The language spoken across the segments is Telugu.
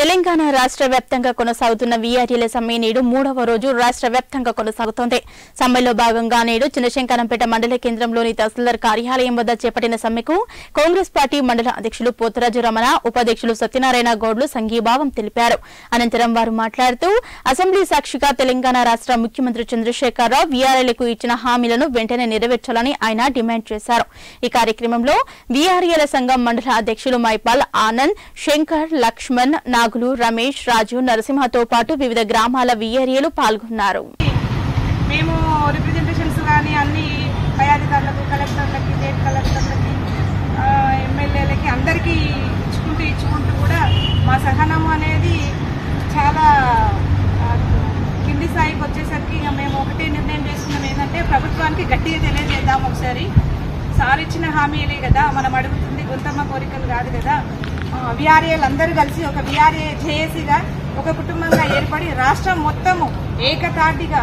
తెలంగాణ రాష్ట్ర వ్యాప్తంగా కొనసాగుతున్న వీఆర్ఏల సమ్మె నేడు మూడవ రోజు రాష్ట్ర వ్యాప్తంగా కొనసాగుతోంది సమ్మెలో భాగంగా నేడు చిన్నశంకరంపేట మండల కేంద్రంలోని తహసీల్దార్ కార్యాలయం వద్ద చేపట్టిన సమ్మెకు కాంగ్రెస్ పార్టీ మండల అధ్యక్షులు పోతరాజు రమణ ఉపాధ్యక్షులు సత్యనారాయణ గౌడ్లు సంఘీభావం తెలిపారు అనంతరం వారు మాట్లాడుతూ అసెంబ్లీ సాక్షిగా తెలంగాణ రాష్ట్ర ముఖ్యమంత్రి చంద్రశేఖరరావు వీఆర్ఏలకు ఇచ్చిన హామీలను వెంటనే నెరవేర్చాలని ఆయన డిమాండ్ చేశారు ఈ కార్యక్రమంలో వీఆర్ఏల సంఘం మండల అధ్యక్షులు మైపాల్ ఆనంద్ శంకర్ లక్ష్మణ్ నాగులు రమేష్ రాజు నరసింహతో పాటు వివిధ గ్రామాల వీఆర్ఏలు పాల్గొన్నారు మేము రిప్రజెంటేషన్స్ కానీ అన్ని పై అధికారులకు కలెక్టర్లకి స్టేట్ కలెక్టర్లకి ఆ, ఎమ్మెల్యేలకి అందరికీ ఇచ్చుకుంటూ ఇచ్చుకుంటూ కూడా మా సహనం అనేది చాలా ఆ, కింది స్థాయికి వచ్చేసరికి ఇక మేము ఒకటే నిర్ణయం చేసుకున్నాం ఏంటంటే ప్రభుత్వానికి గట్టిగా తెలియజేద్దాం ఒకసారి సార్ ఇచ్చిన హామీలే కదా మనం అడుగుతుంది గొంతమ్మ కోరికలు కాదు కదా విఆర్ఏలు అందరూ కలిసి ఒక విఆర్ఏ జేఏసీగా ఒక కుటుంబంగా ఏర్పడి రాష్ట్రం మొత్తము ఏకతాటిగా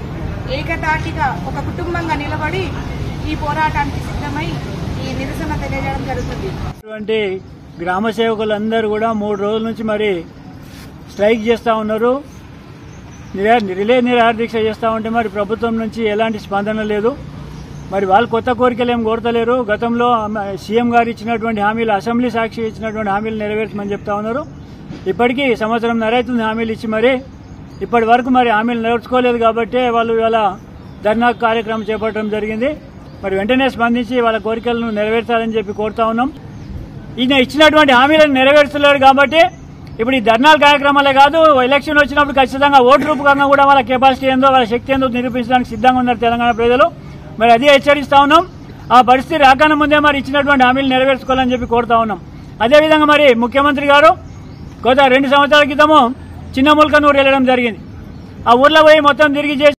ఏకతాటిగా ఒక కుటుంబంగా నిలబడి ఈ పోరాటానికి సిద్ధమై ఈ నిరసన తెలియజేయడం జరుగుతుంది అటువంటి గ్రామ సేవకులందరూ కూడా మూడు రోజుల నుంచి మరి స్ట్రైక్ చేస్తూ ఉన్నారు నిరా రిలే నిరాహార దీక్ష చేస్తూ ఉంటే మరి ప్రభుత్వం నుంచి ఎలాంటి స్పందన లేదు మరి వాళ్ళు కొత్త కోరికలు ఏం కోరతలేరు గతంలో ఆమె సీఎం గారు ఇచ్చినటువంటి హామీలు అసెంబ్లీ సాక్షి ఇచ్చినటువంటి హామీలు నెరవేర్చమని చెప్తా ఉన్నారు ఇప్పటికీ సంవత్సరం అవుతుంది హామీలు ఇచ్చి మరి ఇప్పటి వరకు మరి హామీలు నెరవేర్చుకోలేదు కాబట్టి వాళ్ళు ఇవాళ ధర్నా కార్యక్రమం చేపట్టడం జరిగింది మరి వెంటనే స్పందించి వాళ్ళ కోరికలను నెరవేర్చాలని చెప్పి కోరుతా ఉన్నాం ఈయన ఇచ్చినటువంటి హామీలను నెరవేర్చలేడు కాబట్టి ఇప్పుడు ఈ ధర్నాల కార్యక్రమాలే కాదు ఎలక్షన్ వచ్చినప్పుడు ఖచ్చితంగా ఓటు రూపకంగా కూడా వాళ్ళ కెపాసిటీ ఏందో వాళ్ళ శక్తి ఏందో నిరూపించడానికి సిద్ధంగా ఉన్నారు తెలంగాణ ప్రజలు మరి అదే హెచ్చరిస్తా ఉన్నాం ఆ పరిస్థితి రాకన ముందే మరి ఇచ్చినటువంటి హామీలు నెరవేర్చుకోవాలని చెప్పి కోరుతా ఉన్నాం అదేవిధంగా మరి ముఖ్యమంత్రి గారు గత రెండు సంవత్సరాల క్రితము చిన్న ముల్కనూరు వెళ్ళడం జరిగింది ఆ ఊర్లో పోయి మొత్తం తిరిగి చేసి